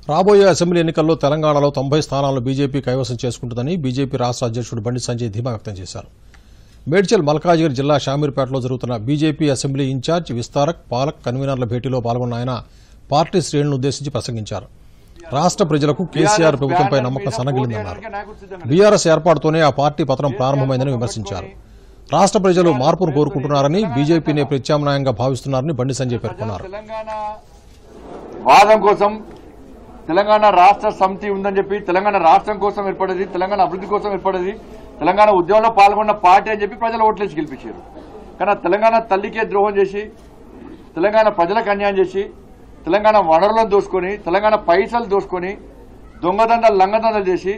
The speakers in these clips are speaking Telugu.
రాబోయే అసెంబ్లీ ఎన్నికల్లో తెలంగాణలో తొంభై స్థానాలను బీజేపీ కైవసం చేసుకుంటుందని బీజేపీ రాష్ట్ర అధ్యక్షుడు బండి సంజయ్ ధీమా వ్యక్తం చేశారు మేడ్చల్ మల్కాజిగిరి జిల్లా షామీర్పేటలో జరుగుతున్న బీజేపీ అసెంబ్లీ ఇన్ఛార్జ్ విస్తారక్ పాలక్ కన్వీనర్ల భేటీలో పాల్గొన్న ఆయన పార్టీ శ్రేణులను ఉద్దేశించి ప్రసంగించారు రాష్ట్ర ప్రజలకు కేసీఆర్ ప్రభుత్వంపై నమ్మకం సన్నగిలిందన్నారు బీఆర్ఎస్ ఏర్పాటుతోనే ఆ పార్టీ పతనం ప్రారంభమైందని విమర్శించారు రాష్ట్ర ప్రజలు మార్పును కోరుకుంటున్నారని బీజేపీనే ప్రత్యామ్నాయంగా భావిస్తున్నారని బండి సంజయ్ పేర్కొన్నారు తెలంగాణ వాదం కోసం తెలంగాణ రాష్ట్ర సమితి ఉందని చెప్పి తెలంగాణ రాష్ట్రం కోసం ఏర్పడేది తెలంగాణ అభివృద్ధి కోసం ఏర్పడేది తెలంగాణ ఉద్యమంలో పాల్గొన్న పార్టీ అని చెప్పి ప్రజలు ఓట్లేసి గెలిపించారు కానీ ఆ తెలంగాణ తల్లికే ద్రోహం చేసి తెలంగాణ ప్రజలకు అన్యాయం చేసి తెలంగాణ వనరులను దోసుకొని తెలంగాణ పైసలు దోసుకొని దొంగదండలు లంగదండలు చేసి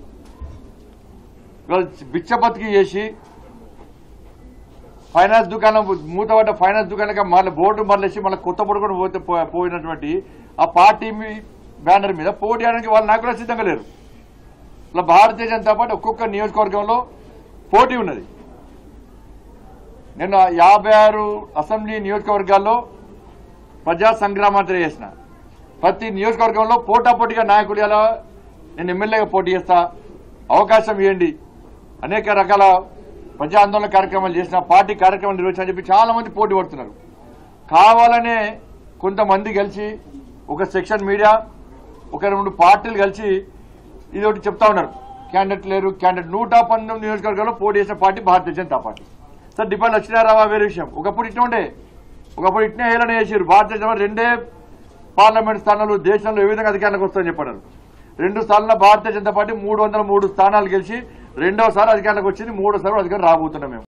ఇవాళ బిచ్చబతికి చేసి ఫైనాన్స్ దుకాణం మూతపడ్డ ఫైనాన్స్ దుకాణం మళ్ళీ బోర్డు మరలేసి మళ్ళీ కొత్త బోర్డు కూడా పోతే పో- పోయినటువంటి ఆ పార్టీ మీ- బ్యానర్ మీద పోటీ చేయడానికి వాళ్ళు నాకు కూడా సిద్ధంగా లేరు ఇలా భారతీయ జనతా పార్టీ ఒక్కొక్క నియోజకవర్గంలో పోటీ ఉన్నది నేను యాభై ఆరు అసెంబ్లీ నియోజకవర్గాల్లో ప్రజా సంగ్రామాంతర చేసిన ప్రతి నియోజకవర్గంలో పోటాపోటీగా నాయకులు ఎలా నేను ఎమ్మెల్యేగా పోటీ చేస్తా అవకాశం ఇవ్వండి అనేక రకాల ప్రజా ఆందోళన కార్యక్రమాలు చేసిన పార్టీ కార్యక్రమాలు నిర్వహించిన చెప్పి చాలా మంది పోటీ పడుతున్నారు కావాలనే కొంతమంది కలిసి ఒక సెక్షన్ మీడియా ఒక రెండు పార్టీలు కలిసి ఇది ఒకటి చెప్తా ఉన్నారు క్యాండిడేట్ లేరు క్యాండిడేట్ నూట పంతొమ్మిది నియోజకవర్గాల్లో పోటీ చేసిన party Bharatiya Janata party sir deposit వచ్చినారావా వేరే విషయం ఒకప్పుడు ఇట్లా ఉండే ఒకప్పుడు ఇట్నే హేళన చేసారు భారతీయ జనతా పార్టీ రెండే పార్లమెంట్ స్థానాలు దేశంలో ఏ విధంగా అధికారంలోకి వస్తాయని చెప్పారు రెండు స్థానాల్లో భారతీయ జనతా పార్టీ మూడు వందల మూడు స్థానాలు గెలిచి రెండోసారి అధికారంలోకి వచ్చింది మూడోసారి అధికారం రాబోతున్నాం మేము